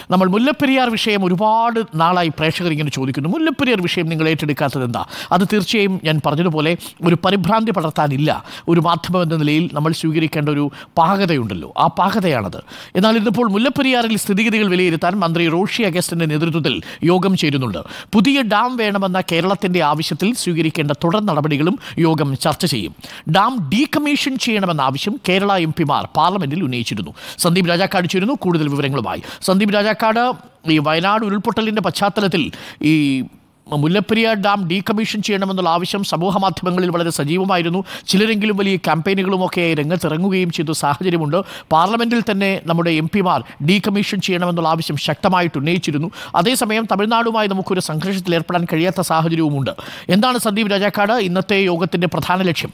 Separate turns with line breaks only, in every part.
നമ്മൾ മുല്ലപ്പെരിയാർ വിഷയം ഒരുപാട് നാളായി പ്രേക്ഷകർ ഇങ്ങനെ ചോദിക്കുന്നു മുല്ലപ്പെരിയാർ വിഷയം നിങ്ങൾ ഏറ്റെടുക്കാത്തത് എന്താ അത് തീർച്ചയായും ഞാൻ പറഞ്ഞതുപോലെ ഒരു പരിഭ്രാന്തി പടർത്താനില്ല ഒരു മാധ്യമം എന്ന നിലയിൽ നമ്മൾ സ്വീകരിക്കേണ്ട ഒരു പാകതയുണ്ടല്ലോ ആ പാകതയാണത് എന്നാൽ ഇന്നിപ്പോൾ മുല്ലപ്പെരിയാറിൽ സ്ഥിതിഗതികൾ വിലയിരുത്താൻ മന്ത്രി റോഷി അഗസ്റ്റിന്റെ നേതൃത്വത്തിൽ യോഗം ചേരുന്നുണ്ട് പുതിയ ഡാം വേണമെന്ന കേരളത്തിന്റെ ആവശ്യത്തിൽ സ്വീകരിക്കേണ്ട തുടർ നടപടികളും യോഗം ചർച്ച ചെയ്യും ഡാം ഡീകമ്മീഷൻ ചെയ്യണമെന്ന ആവശ്യം കേരള എം പിമാർ പാർലമെന്റിൽ ഉന്നയിച്ചിരുന്നു സന്ദീപ് രാജാക്കാട് ചേരുന്നു കൂടുതൽ വിവരങ്ങളുമായി സന്ദീപ് രാജാക്കാട് ഈ വയനാട് ഉരുൾപൊട്ടലിന്റെ പശ്ചാത്തലത്തിൽ ഈ മുല്ലപ്പെരിയാർ ഡാം ഡീകമ്മീഷൻ ചെയ്യണമെന്നുള്ള ആവശ്യം സമൂഹ മാധ്യമങ്ങളിൽ വളരെ സജീവമായിരുന്നു ചിലരെങ്കിലും വലിയ ക്യാമ്പയിനുകളുമൊക്കെ രംഗത്തിറങ്ങുകയും ചെയ്ത സാഹചര്യമുണ്ട് പാർലമെന്റിൽ തന്നെ നമ്മുടെ എം പിമാർ ഡീകമ്മീഷൻ ചെയ്യണമെന്നുള്ള ആവശ്യം ശക്തമായിട്ട് ഉന്നയിച്ചിരുന്നു അതേസമയം തമിഴ്നാടുമായി നമുക്കൊരു സംഘർഷത്തിൽ ഏർപ്പെടാൻ കഴിയാത്ത സാഹചര്യവുമുണ്ട് എന്താണ് സന്ദീപ് രാജാക്കാട് ഇന്നത്തെ യോഗത്തിന്റെ പ്രധാന ലക്ഷ്യം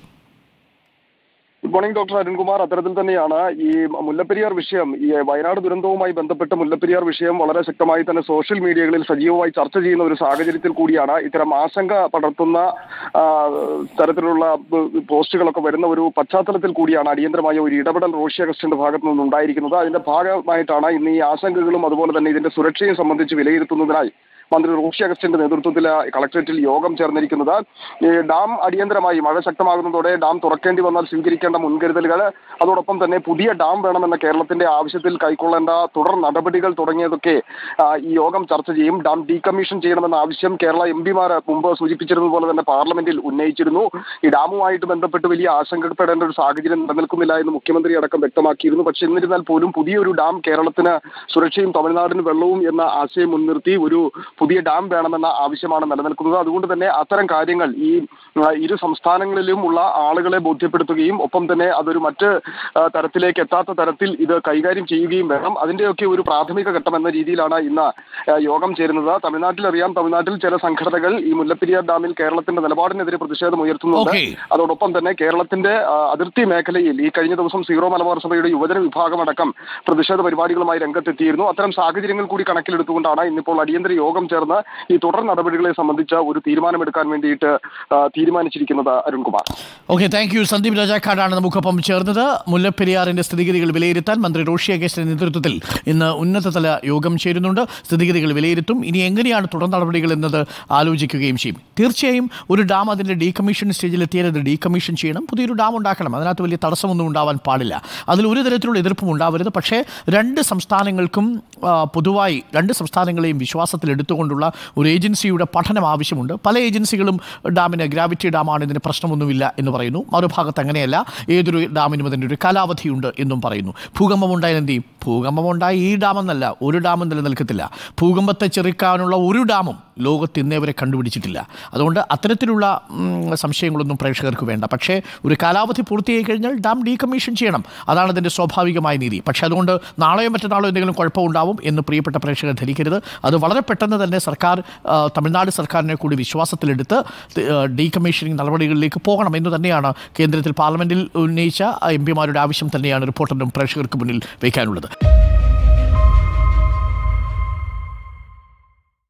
ഗുഡ് മോർണിംഗ് ഡോക്ടർ അരുൺകുമാർ അത്തരത്തിൽ തന്നെയാണ് ഈ മുല്ലപ്പെരിയാർ വിഷയം ഈ വയനാട് ദുരന്തവുമായി ബന്ധപ്പെട്ട് മുല്ലപ്പെരിയാർ വിഷയം വളരെ ശക്തമായി തന്നെ സോഷ്യൽ മീഡിയകളിൽ സജീവമായി ചർച്ച ചെയ്യുന്ന ഒരു സാഹചര്യത്തിൽ കൂടിയാണ് ഇത്തരം ആശങ്ക പടർത്തുന്ന ആ, തരത്തിലുള്ള ബ- പോസ്റ്റുകളൊക്കെ വരുന്ന ഒരു പശ്ചാത്തലത്തിൽ കൂടിയാണ് അടിയന്തരമായ ഒരു ഇടപെടൽ റോഷി അഗസ്റ്റിന്റെ ഭാഗത്തു നിന്നുണ്ടായിരിക്കുന്നത് അതിന്റെ ഭാഗമായിട്ടാണ് ഇന്ന് ഈ ആശങ്കകളും അതുപോലെ തന്നെ ഇതിന്റെ സുരക്ഷയും സംബന്ധിച്ച് വിലയിരുത്തുന്നതിനായി മന്ത്രി റോഷി അഗസ്റ്റിന്റെ നേതൃത്വത്തിൽ കളക്ടറേറ്റിൽ യോഗം ചേർന്നിരിക്കുന്നത് ഈ ഡാം അടിയന്തരമായി മഴ ശക്തമാകുന്നതോടെ ഡാം തുറക്കേണ്ടി വന്നാൽ സ്വീകരിക്കേണ്ട മുൻകരുതലുകൾ അതോടൊപ്പം തന്നെ പുതിയ ഡാം വേണമെന്ന കേരളത്തിന്റെ ആവശ്യത്തിൽ കൈക്കൊള്ളേണ്ട തുടർ നടപടികൾ തുടങ്ങിയതൊക്കെ ആ, ഈ യോഗം ചർച്ച ചെയ്യും ഡാം ഡീകമ്മീഷൻ ചെയ്യണമെന്ന ആവശ്യം കേരള എം പിമാർ മുമ്പ് സൂചിപ്പിച്ചിരുന്നതുപോലെ തന്നെ പാർലമെന്റിൽ ഉന്നയിച്ചിരുന്നു ഈ ഡാമുമായിട്ട് ബന്ധപ്പെട്ട് വലിയ ആശങ്കപ്പെടേണ്ട ഒരു സാഹചര്യം നിലനിൽക്കുന്നില്ല എന്ന് മുഖ്യമന്ത്രി അടക്കം വ്യക്തമാക്കിയിരുന്നു പക്ഷെ എന്നിരുന്നാൽ പോലും പുതിയൊരു ഡാം കേരളത്തിന് സുരക്ഷയും തമിഴ്നാടിന് വെള്ളവും എന്ന ആശയം മുൻനിർത്തി ഒരു പുതിയ ഡാം വേണമെന്ന ആവശ്യമാണ് നിലനിൽക്കുന്നത് അതുകൊണ്ട് തന്നെ അത്തരം കാര്യങ്ങൾ ഈ ആ, ഇരു സംസ്ഥാനങ്ങളിലും ഉള്ള ആളുകളെ ബോധ്യപ്പെടുത്തുകയും ഒപ്പം തന്നെ അതൊരു മറ്റ് ആ, തരത്തിലേക്ക് എത്താത്ത തരത്തിൽ ഇത് കൈകാര്യം ചെയ്യുകയും വേണം അതിന്റെയൊക്കെ ഒരു പ്രാഥമിക ഘട്ടം എന്ന രീതിയിലാണ് ഇന്ന് ആ, യോഗം ചേരുന്നത് തമിഴ്നാട്ടിൽ അറിയാം തമിഴ്നാട്ടിൽ ചില സംഘടനകൾ ഈ മുല്ലപ്പെരിയാർ ഡാമിൽ കേരളത്തിന്റെ നിലപാടിനെതിരെ പ്രതിഷേധം ഉയർത്തുന്നുണ്ട്
Okay.
അതോടൊപ്പം തന്നെ കേരളത്തിന്റെ ആ, അതിർത്തി മേഖലയിൽ ഈ കഴിഞ്ഞ ദിവസം സീറോ മലബാർ സഭയുടെ യുവജന വിഭാഗമടക്കം പ്രതിഷേധ പരിപാടികളുമായി രംഗത്തെത്തിയിരുന്നു അത്തരം സാഹചര്യങ്ങൾ കൂടി കണക്കിലെടുത്തുകൊണ്ടാണ് ഇന്നിപ്പോൾ അടിയന്തര യോഗം ചേർന്ന് ഈ തുടർ നടപടികളെ സംബന്ധിച്ച ഒരു തീരുമാനമെടുക്കാൻ വേണ്ടിയിട്ട് ആ, തീരുമാനിച്ചിരിക്കുന്നത് Arunkumar
okay thank you Sandeep രാജാക്കാടാണ് നമുക്കൊപ്പം ചേർന്നത് മുല്ലപ്പെരിയാറിന്റെ സ്ഥിതിഗതികൾ വിലയിരുത്താൻ മന്ത്രി റോഷി അഗസ്റ്റിന്റെ നേതൃത്വത്തിൽ ഇന്ന് ഉന്നതതല യോഗം ചേരുന്നുണ്ട് സ്ഥിതിഗതികൾ വിലയിരുത്തും ഇനി എങ്ങനെയാണ് തുടർ നടപടികൾ എന്നത് ആലോചിക്കുകയും ചെയ്യും തീർച്ചയായും ഒരു ഡാം അതിന്റെ ഡീകമ്മീഷൻ സ്റ്റേജിൽ എത്തിയാൽ അത് ഡീകമ്മീഷൻ ചെയ്യണം പുതിയൊരു ഡാം ഉണ്ടാക്കണം അതിനകത്ത് വലിയ തടസ്സമൊന്നും ഉണ്ടാവാൻ പാടില്ല അതിൽ ഒരു തരത്തിലുള്ള എതിർപ്പും ഉണ്ടാവരുത് പക്ഷേ രണ്ട് സംസ്ഥാനങ്ങൾക്കും ആ, പൊതുവായി രണ്ട് സംസ്ഥാനങ്ങളെയും വിശ്വാസത്തിൽ എടുത്തുകൊണ്ടുള്ള ഒരു ഏജൻസിയുടെ പഠനം ആവശ്യമുണ്ട് പല ഏജൻസികളും ഡാമിന് ഗ്രാവിറ്റി ഡാമാണ് ഇതിന് പ്രശ്നമൊന്നുമില്ല എന്ന് പറയുന്നു മറുഭാഗത്ത് അങ്ങനെയല്ല ഏതൊരു ഡാമിനും അതിൻ്റെ ഒരു കാലാവധിയുണ്ട് എന്നും പറയുന്നു ഭൂകമ്പം ഉണ്ടായാൽ എന്ത് ചെയ്യും ഭൂകമ്പം ഉണ്ടായി ഈ ഡാമെന്നല്ല ഒരു ഡാമും നിലനിൽക്കത്തില്ല ഭൂകമ്പത്തെ ചെറുക്കാനുള്ള ഒരു ഡാമും ലോകത്ത് ഇന്നേ വരെ കണ്ടുപിടിച്ചിട്ടില്ല അതുകൊണ്ട് അത്തരത്തിലുള്ള ഉം, സംശയങ്ങളൊന്നും പ്രേക്ഷകർക്ക് വേണ്ട പക്ഷേ ഒരു കാലാവധി പൂർത്തിയായി കഴിഞ്ഞാൽ ഡാം ഡീകമ്മീഷൻ ചെയ്യണം അതാണ് അതിൻ്റെ സ്വാഭാവികമായ നീതി പക്ഷേ അതുകൊണ്ട് നാളെയോ മറ്റന്നാളോ എന്തെങ്കിലും കുഴപ്പമുണ്ടാവും എന്ന് പ്രിയപ്പെട്ട പ്രേക്ഷകർ ധരിക്കരുത് അത് വളരെ പെട്ടെന്ന് തന്നെ സർക്കാർ ആ, തമിഴ്നാട് സർക്കാരിനെ കൂടി വിശ്വാസത്തിലെടുത്ത് ഡീകമ്മീഷനിങ് നടപടികളിലേക്ക് പോകണം എന്ന് തന്നെയാണ് കേന്ദ്രത്തിൽ പാർലമെന്റിൽ ഉന്നയിച്ച എം പിമാരുടെ ആവശ്യം തന്നെയാണ് റിപ്പോർട്ടറിനും പ്രേക്ഷകർക്ക് മുന്നിൽ വയ്ക്കാനുള്ളത്